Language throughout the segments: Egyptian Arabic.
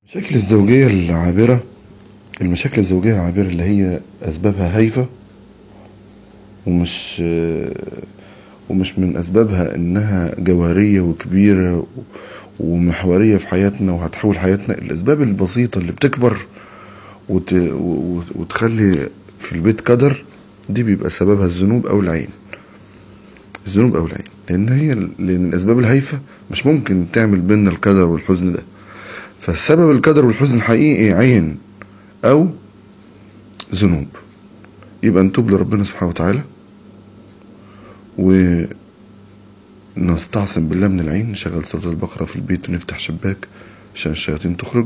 المشاكل الزوجية العابرة المشاكل الزوجية العابرة اللي هي أسبابها هايفة ومش ومش من أسبابها إنها جوهرية وكبيرة ومحورية في حياتنا وهتحول حياتنا الأسباب البسيطة اللي بتكبر وت... وتخلي في البيت قدر دي بيبقى سببها الذنوب أو العين الذنوب أو العين لأن هي لأن الأسباب الهايفة مش ممكن تعمل بينا القدر والحزن ده فالسبب القدر والحزن الحقيقي عين أو ذنوب يبقى نتوب لربنا سبحانه وتعالى ونستعصم بالله من العين نشغل سورة البقرة في البيت ونفتح شباك عشان الشياطين تخرج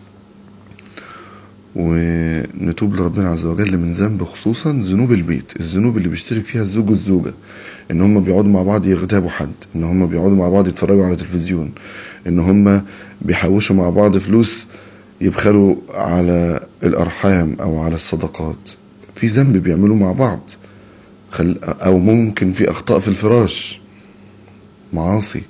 ونتوب لربنا عز وجل من ذنب خصوصا ذنوب البيت الذنوب اللي بيشترك فيها الزوج والزوجة ان هم بيقعدوا مع بعض يغتابوا حد ان هم بيقعدوا مع بعض يتفرجوا على تلفزيون ان هم بيحوشوا مع بعض فلوس يبخلوا على الارحام او على الصدقات في ذنب بيعملوا مع بعض خل او ممكن في اخطاء في الفراش معاصي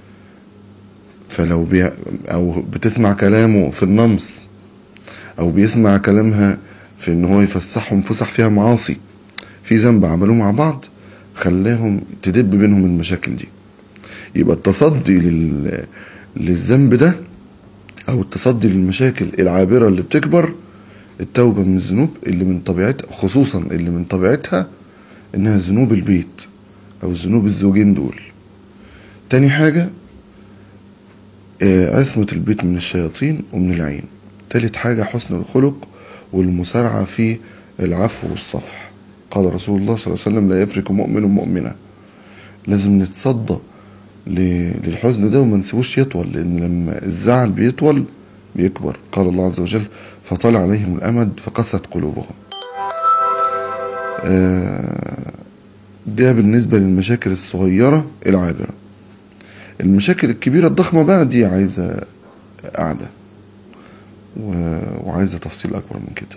فلو بي او بتسمع كلامه في النمص او بيسمع كلامها في ان هو يفسحهم فسح فيها معاصي في ذنب عملوه مع بعض خلاهم تدب بينهم المشاكل دي يبقى التصدي لل... للذنب ده او التصدي للمشاكل العابرة اللي بتكبر التوبة من الذنوب اللي من طبيعتها خصوصا اللي من طبيعتها انها ذنوب البيت او ذنوب الزوجين دول تاني حاجة عصمة البيت من الشياطين ومن العين تالت حاجة حسن الخلق والمسارعة في العفو والصفح قال رسول الله صلى الله عليه وسلم لا يفرق مؤمن مؤمنة لازم نتصدى للحزن ده وما نسيبوش يطول لان لما الزعل بيطول بيكبر قال الله عز وجل فطال عليهم الامد فقست قلوبهم ده بالنسبة للمشاكل الصغيرة العابرة المشاكل الكبيرة الضخمة بقى دي عايزة قعدة وعايزة تفصيل أكبر من كده